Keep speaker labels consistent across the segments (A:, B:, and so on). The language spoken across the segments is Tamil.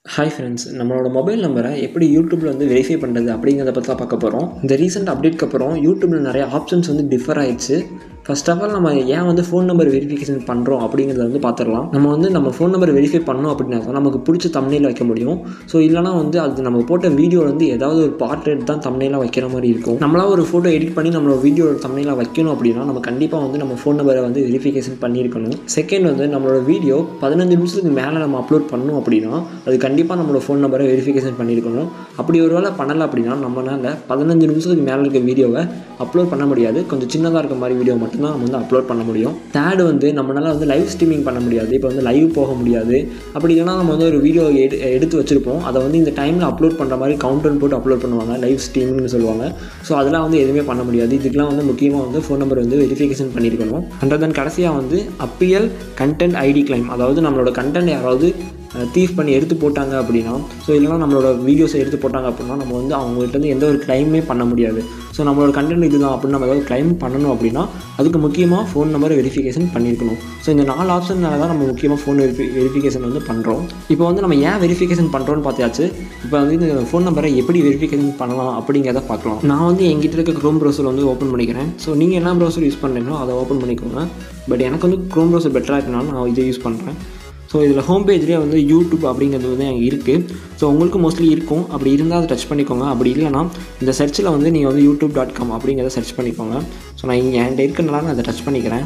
A: ஹாய் ஃப்ரெண்ட்ஸ் நம்மளோட மொபைல் நம்பரை எப்படி யூடியூப்பில் வந்து வெரிஃபை பண்ணுறது அப்படிங்கிறத பற்றி தான் பார்க்க போகிறோம் இந்த ரீசெண்ட் அப்டேட்க்கு அப்புறம் யூடியூப்பில் நிறைய ஆப்ஷன்ஸ் வந்து டிஃபர் ஆயிடுச்சு ஃபர்ஸ்ட் ஆஃப் ஆல் நம்ம ஏன் வந்து ஃபோன் நம்பர் வெரிஃபிகேஷன் பண்ணுறோம் அப்படிங்கிறத வந்து பார்த்துடலாம் நம்ம வந்து நம்ம ஃபோன் நம்பர் வெரிஃபை பண்ணோம் அப்படின்னா தான் நமக்கு பிடிச்ச தம்னையில் வைக்க முடியும் ஸோ இல்லைனா வந்து அது நம்ம போட்ட வீடியோ வந்து ஏதாவது ஒரு பார்ட் எடுத்து தான் தம்னையில் வைக்கிற மாதிரி இருக்கும் நம்மளா ஒரு ஃபோட்டோ எடிட் பண்ணி நம்மளோட வீடியோ தம்னையில் வைக்கணும் அப்படின்னா நம்ம கண்டிப்பாக வந்து நம்ம ஃபோன் நம்பரை வந்து வெரிஃபிகேஷன் பண்ணியிருக்கணும் செகண்ட் வந்து நம்மளோட வீடியோ பதினஞ்சு நிமிஷத்துக்கு மேலே நம்ம அப்லோட் பண்ணோம் அப்படின்னா அது கண்டிப்பாக நம்மளோட ஃபோன் நம்பரை வெரிஃபிகேஷன் பண்ணியிருக்கணும் அப்படி ஒரு வேளை பண்ணலை அப்படின்னா நம்மளால் பதினஞ்சு நிமிஷத்துக்கு மேலே இருக்க வீடியோவை அப்லோட் பண்ண முடியாது கொஞ்சம் சின்னதாக இருக்க மாதிரி வீடியோ மட்டும்தான் நம்ம வந்து அப்லோட் பண்ண முடியும் தேர்டு வந்து நம்மளால் வந்து லைவ் ஸ்ட்ரீமிங் பண்ண முடியாது இப்போ வந்து லைவ் போக முடியாது அப்படி இல்லைனா நம்ம வந்து ஒரு வீடியோ எடு எடுத்து வச்சுருப்போம் அதை வந்து இந்த டைமில் அப்லோட் பண்ணுற மாதிரி கவுண்டர் போட்டு அப்லோட் பண்ணுவாங்க லைவ் ஸ்ட்ரீமிங்னு சொல்லுவாங்க ஸோ அதெல்லாம் வந்து எதுவுமே பண்ண முடியாது இதுக்கெலாம் வந்து முக்கியமாக வந்து ஃபோன் நம்பர் வந்து வெரிஃபிகேஷன் பண்ணியிருக்கணும் அண்ட் தென் கடைசியாக வந்து அப்பியல் கண்டென்ட் ஐடி கிளைம் அதாவது நம்மளோட கண்டென்ட் யாராவது தீஃப் பண்ணி எடுத்து போட்டாங்க அப்படின்னா ஸோ இல்லைனா நம்மளோட வீடியோஸை எடுத்து போட்டாங்க அப்படின்னா நம்ம வந்து அவங்கள்ட்ட வந்து எந்த ஒரு கிளைமே பண்ண முடியாது ஸோ நம்மளோட கண்டென்ட் இதுதான் அப்படின்னு நம்ம ஏதாவது கிளைம் பண்ணணும் அப்படின்னா அதுக்கு முக்கியமாக ஃபோன் நம்பரை வெரிஃபிகேஷன் பண்ணியிருக்கணும் ஸோ இந்த நாலு ஆப்ஷன்னால தான் நம்ம முக்கியமாக ஃபோன் வெரிஃபி வெரிஃபிகேஷன் வந்து பண்ணுறோம் இப்போ வந்து நம்ம ஏன் வெரிஃபிகேஷன் பண்ணுறோன்னு பார்த்தாச்சு இப்போ வந்து இந்த ஃபோன் நம்பரை எப்படி வெரிஃபிகேஷன் பண்ணலாம் அப்படிங்கிறத பார்க்கலாம் நான் வந்து எங்கிட்ட இருக்க க்ரோம் ப்ரௌசர் வந்து ஓப்பன் பண்ணிக்கிறேன் ஸோ நீங்கள் என்ன ப்ரௌசர் யூஸ் பண்ணுறீங்களோ அதை ஓப்பன் பண்ணிக்கோங்க பட் எனக்கு வந்து க்ரோம் ப்ரௌசர் பெட்டராக இருக்கனால நான் இதை யூஸ் பண்ணுறேன் ஸோ இதில் ஹோம் பேஜ்லேயே வந்து யூடியூப் அப்படிங்கிறது வந்து அங்கே இருக்குது ஸோ உங்களுக்கு மோஸ்ட்லி இருக்கும் அப்படி இருந்தால் அதை டச் பண்ணிக்கோங்க அப்படி இல்லைனா இந்த சர்ச்சில் வந்து நீங்கள் வந்து யூடியூப் டாட் காம் அப்படிங்கிறத சர்ச் பண்ணிக்கோங்க ஸோ நான் இங்கே என்கிட்ட இருக்கனால நான் அதை டச் பண்ணிக்கிறேன்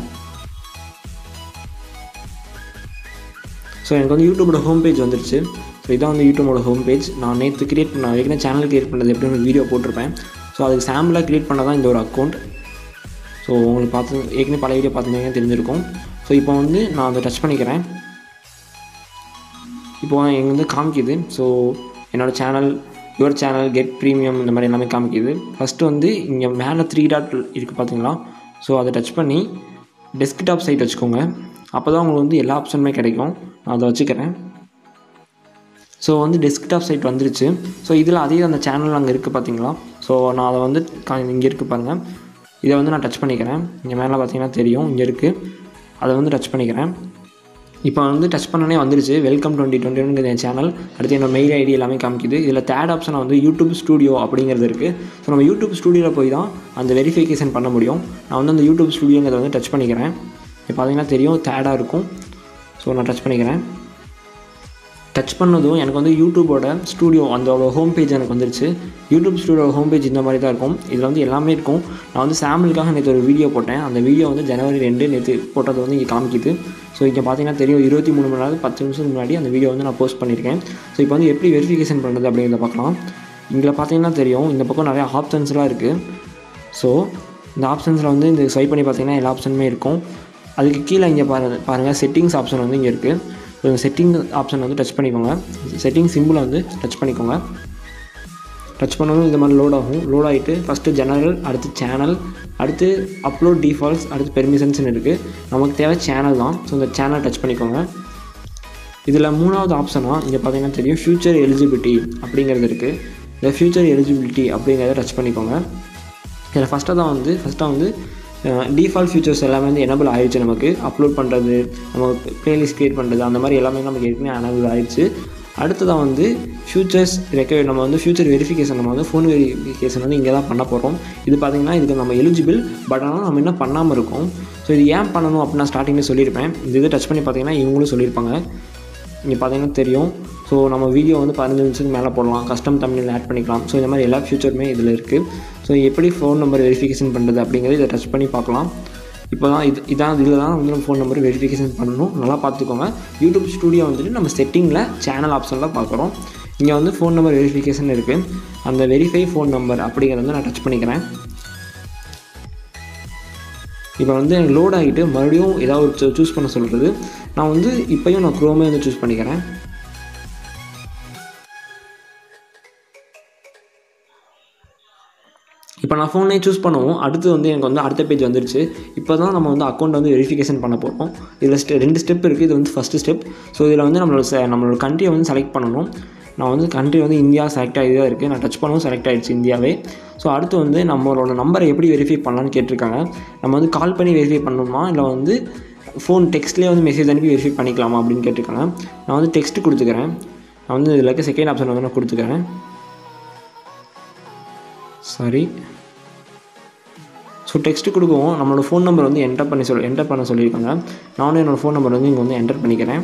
A: ஸோ எனக்கு வந்து யூடியூபோட ஹோம் பேஜ் வந்துருச்சு ஸோ இதான் வந்து யூடியூபோட ஹோம் பேஜ் நான் நேற்று கிரியேட் பண்ண ஏற்கனவே சேனல் கிரியேட் பண்ணது எப்படின்னு வீடியோ போட்டிருப்பேன் ஸோ அதுக்கு சாம்பிளாக கிரியேட் பண்ண தான் இந்த ஒரு அக்கௌண்ட் ஸோ உங்களுக்கு பார்த்து ஏற்கனவே பழைய வீடியோ பார்த்துருந்தீங்க தெரிஞ்சிருக்கும் ஸோ இப்போ வந்து நான் அதை டச் பண்ணிக்கிறேன் இப்போ எங்க வந்து காமிக்குது ஸோ என்னோடய channel your channel get premium இந்த மாதிரி எல்லாமே காமிக்குது ஃபஸ்ட்டு வந்து இங்கே மேலே த்ரீ டாட் இருக்குது பார்த்தீங்களா ஸோ அதை டச் பண்ணி டெஸ்க்டாப் சைட் வச்சுக்கோங்க அப்போ தான் உங்களுக்கு வந்து எல்லா ஆப்ஷனுமே கிடைக்கும் நான் அதை வச்சுக்கிறேன் ஸோ வந்து டெஸ்க்டாப் சைட் வந்துருச்சு ஸோ இதில் அதே அந்த சேனல் அங்கே இருக்குது பார்த்தீங்களா ஸோ நான் அதை வந்து இங்கே இருக்குது பாருங்கள் இதை வந்து நான் டச் பண்ணிக்கிறேன் இங்கே மேலே பார்த்தீங்கன்னா தெரியும் இங்கே இருக்குது அதை வந்து டச் பண்ணிக்கிறேன் இப்போ வந்து டச் பண்ணனே வந்துருச்சு வெல்கம் டுவெண்ட்டி டுவெண்ட்டி என் சேனல் அடுத்து என்னோட மெயில் ஐடி எல்லாமே காமிக்குது இதில் தேர்ட் ஆப்ஷனை வந்து யூடியூப் ஸ்டூடியோ அப்படிங்கிறது இருக்குது ஸோ நம்ம யூடியூப் ஸ்டூடியோவில் போய் தான் அந்த வெரிஃபிகேஷன் பண்ண முடியும் நான் வந்து அந்த யூடியூப் ஸ்டூடியோங்கிறத வந்து டச் பண்ணிக்கிறேன் இப்போ பார்த்தீங்கன்னா தெரியும் தேர்டாக இருக்கும் ஸோ நான் டச் பண்ணிக்கிறேன் டச் பண்ணதும் எனக்கு வந்து யூடியூபோட ஸ்டூடியோ அந்த ஹோம் பேஜ் எனக்கு வந்துருச்சு யூடியூப் ஸ்டூடியோ ஹோம் பேஜ் இந்த மாதிரி தான் இருக்கும் இதில் வந்து எல்லாமே இருக்கும் நான் வந்து சாம்பிளுக்காக நேற்று ஒரு வீடியோ போட்டேன் அந்த வீடியோ வந்து ஜனவரி ரெண்டு நேற்று போட்டது வந்து இங்கே காமிக்குது ஸோ இங்கே பார்த்தீங்கன்னா தெரியும் இருபத்தி மூணு மணி நேரம் பத்து நிமிஷத்துக்கு முன்னாடி அந்த வீடியோ வந்து நான் போஸ்ட் பண்ணியிருக்கேன் ஸோ இப்போ வந்து எப்படி வெரிஃபிகேஷன் பண்ணுறது அப்படிங்கிறத பார்க்கலாம் இங்கே பார்த்தீங்கன்னா தெரியும் இந்த பக்கம் நிறையா ஆப்ஷன்ஸ்லாம் இருக்குது ஸோ இந்த ஆப்ஷன்ஸில் வந்து இந்த ஸ்வைப் பண்ணி பார்த்தீங்கன்னா எல்லா ஆப்ஷனுமே இருக்கும் அதுக்கு கீழே இங்கே பாருங்கள் பாருங்கள் செட்டிங்ஸ் ஆப்ஷன் வந்து இங்கே இருக்குது ஸோ செட்டிங் ஆப்ஷன் வந்து டச் பண்ணிக்கோங்க செட்டிங் சிம்பிளை வந்து டச் பண்ணிக்கோங்க டச் பண்ணதும் இந்த மாதிரி லோட் ஆகும் லோட் ஆகிட்டு ஃபஸ்ட்டு ஜெனரல் அடுத்து சேனல் அடுத்து அப்லோட் டிஃபால்ட்ஸ் அடுத்து பெர்மிஷன்ஸ்னு இருக்குது நமக்கு தேவை சேனல் தான் ஸோ இந்த சேனல் டச் பண்ணிக்கோங்க இதில் மூணாவது ஆப்ஷனாக இங்கே பார்த்தீங்கன்னா தெரியும் ஃபியூச்சர் எலிஜிபிலிட்டி அப்படிங்கிறது இருக்குது இந்த ஃபியூச்சர் எலிஜிபிலிட்டி அப்படிங்கிறத டச் பண்ணிக்கோங்க இதில் ஃபஸ்ட்டாக தான் வந்து ஃபஸ்ட்டாக வந்து டிஃபால்ட் ஃபியூச்சர்ஸ் எல்லாமே வந்து எனபிள் ஆயிடுச்சு நமக்கு அப்லோட் பண்ணுறது நம்ம ப்ளேலிஸ்ட் க்ரியேட் பண்ணுறது அந்த மாதிரி எல்லாமே நமக்கு ஏற்கனவே எனபிள் ஆயிடுச்சு அடுத்ததாக வந்து ஃபியூச்சர்ஸ் ரெக்க நம்ம வந்து ஃபியூச்சர் வெரிஃபிகேஷன் நம்ம வந்து ஃபோன் வெரிஃபிகேஷன் வந்து இங்கே தான் பண்ண போகிறோம் இது பார்த்திங்கன்னா இதுக்கு நம்ம எலிஜிபிள் பட் ஆனால் நம்ம என்ன பண்ணாமல் இருக்கோம் ஸோ இது ஏன் பண்ணணும் அப்படின்னு நான் ஸ்டார்டிங்கில் சொல்லியிருப்பேன் இந்த இதை டச் பண்ணி பார்த்தீங்கன்னா இவங்களும் சொல்லியிருப்பாங்க இங்கே பார்த்தீங்கன்னா தெரியும் ஸோ நம்ம வீடியோ வந்து பதினஞ்சு நிமிஷத்துக்கு மேலே போடலாம் கஸ்டம் தமிழில் ஆட் பண்ணிக்கலாம் ஸோ இந்த மாதிரி எல்லா ஃபியூச்சருமே இதில் இருக்குது ஸோ எப்படி ஃபோன் நம்பர் வெரிஃபிகேஷன் பண்ணுறது அப்படிங்கிறது இதை டச் பண்ணி பார்க்கலாம் இப்போ தான் இது இதான் இதில் தான் வந்து நம்ம ஃபோன் நம்பர் வெரிஃபிகேஷன் பண்ணணும் நல்லா பார்த்துக்கோங்க யூடியூப் ஸ்டூடியோ வந்துட்டு நம்ம செட்டிங்கில் சேனல் ஆப்ஷனில் பார்க்குறோம் இங்கே வந்து ஃபோன் நம்பர் வெரிஃபிகேஷன் இருக்குது அந்த வெரிஃபை ஃபோன் நம்பர் அப்படிங்கிறத வந்து நான் டச் பண்ணிக்கிறேன் இப்போ வந்து எனக்கு லோட் ஆகிட்டு மறுபடியும் ஏதாவது ஒரு சூஸ் பண்ண சொல்கிறது நான் வந்து இப்போயும் நான் க்ரோமே வந்து சூஸ் பண்ணிக்கிறேன் இப்போ நான் ஃபோனே சூஸ் பண்ணுவோம் அடுத்து வந்து எனக்கு வந்து அடுத்த பேஜ் வந்துருச்சு இப்போ தான் நம்ம வந்து அக்கௌண்ட் வந்து வெரிஃபிகேஷன் பண்ண போகிறோம் இதில் ஸ்டெ ரெண்டு ஸ்டெப் இருக்குது இது வந்து ஃபஸ்ட்டு ஸ்டெப் ஸோ இதில் வந்து நம்மளோட நம்மளோட கண்ட்ரியை வந்து செலக்ட் பண்ணணும் நான் வந்து கண்ட்ரி வந்து இந்தியா செலக்ட் ஆகி தான் இருக்குது நான் டச் பண்ணவும் செலக்ட் ஆகிடுச்சு இந்தியாவே ஸோ அடுத்து வந்து நம்மளோட நம்பரை எப்படி வெரிஃபை பண்ணலான்னு கேட்டிருக்காங்க நம்ம வந்து கால் பண்ணி வெரிஃபை பண்ணணுமா இல்லை வந்து ஃபோன் டெக்ஸ்ட்லேயே வந்து மெசேஜ் அனுப்பி வெரிஃபை பண்ணிக்கலாமா அப்படின்னு கேட்டிருக்காங்க நான் வந்து டெக்ஸ்ட் கொடுத்துக்கிறேன் நான் வந்து இதில் இருக்க செகண்ட் ஆப்ஷன் வந்து நான் கொடுத்துக்கிறேன் சாரி ஸோ டெக்ஸ்ட் கொடுக்கவும் நம்மளோட ஃபோன் நம்பர் வந்து என்டர் பண்ணி சொல் என்டர் பண்ண சொல்லியிருக்காங்க நானும் என்னோடய ஃபோன் நம்பர் வந்து இங்கே வந்து என்டர் பண்ணிக்கிறேன்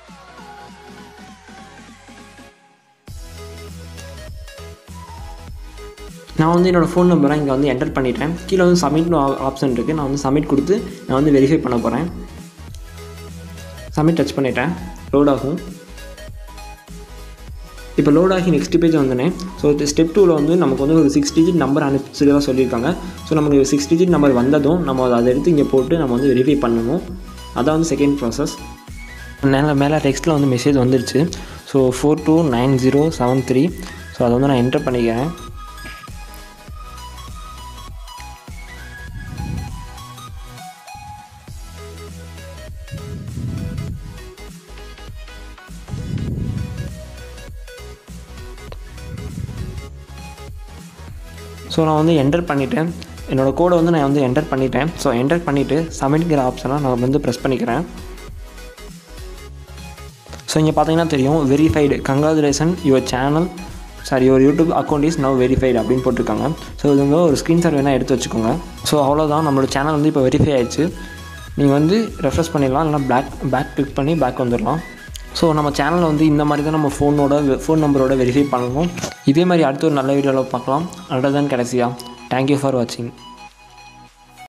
A: நான் வந்து என்னோடய ஃபோன் நம்பரை இங்கே வந்து என்டர் பண்ணிட்டேன் கீழே வந்து சப்மிட்னு ஆப்ஷன் இருக்குது நான் வந்து சப்மிட் கொடுத்து நான் வந்து வெரிஃபை பண்ண போகிறேன் சப்மிட் டச் பண்ணிட்டேன் லோட் ஆகும் இப்போ லோட் ஆகி நெக்ஸ்ட் பேஜ் வந்தேன் ஸோ ஸ்டெப் டூவில் வந்து நமக்கு வந்து ஒரு சிக்ஸ் டிஜிட் நம்பர் அனுப்பிச்சதாக சொல்லியிருக்காங்க ஸோ நமக்கு சிக்ஸ் டிஜிட் நம்பர் வந்ததும் நம்ம அதை எடுத்து இங்கே போட்டு நம்ம வந்து வெரிஃபை பண்ணணும் அதான் வந்து செகண்ட் ப்ராசஸ் மேலே மேலே டெக்ஸ்ட்டில் வந்து மெசேஜ் வந்துருச்சு so four two nine zero seven three so அதை வந்து நான் என்டர் பண்ணிக்கிறேன் ஸோ நான் வந்து என்டர் பண்ணிட்டேன் என்னோடய கோடை வந்து நான் வந்து என்டர் பண்ணிட்டேன் ஸோ என்டர் பண்ணிவிட்டு சப்மிட்ங்கிற ஆப்ஷனை நான் வந்து ப்ரெஸ் பண்ணிக்கிறேன் ஸோ இங்கே பார்த்தீங்கன்னா தெரியும் verified congratulation your channel sorry your YouTube account is now verified அப்படின்னு போட்டிருக்காங்க ஸோ இது வந்து ஒரு ஸ்க்ரீன்ஷாட் வேணால் எடுத்து வச்சுக்கோங்க ஸோ அவ்வளோதான் நம்மளோட சேனல் வந்து இப்போ வெரிஃபை ஆயிடுச்சு நீங்கள் வந்து ரெஃப்ரெஷ் பண்ணிடலாம் இல்லைனா பேக் பேக் கிளிக் பண்ணி பேக் வந்துடலாம் ஸோ நம்ம சேனலில் வந்து இந்த மாதிரி தான் நம்ம ஃபோனோட ஃபோன் நம்பரோட வெரிஃபை பண்ணணும் இதே மாதிரி அடுத்த ஒரு நல்ல வீடியோவில் பார்க்கலாம் அவ்வளோதான் கடைசியாக தேங்க்யூ ஃபார் வாட்சிங்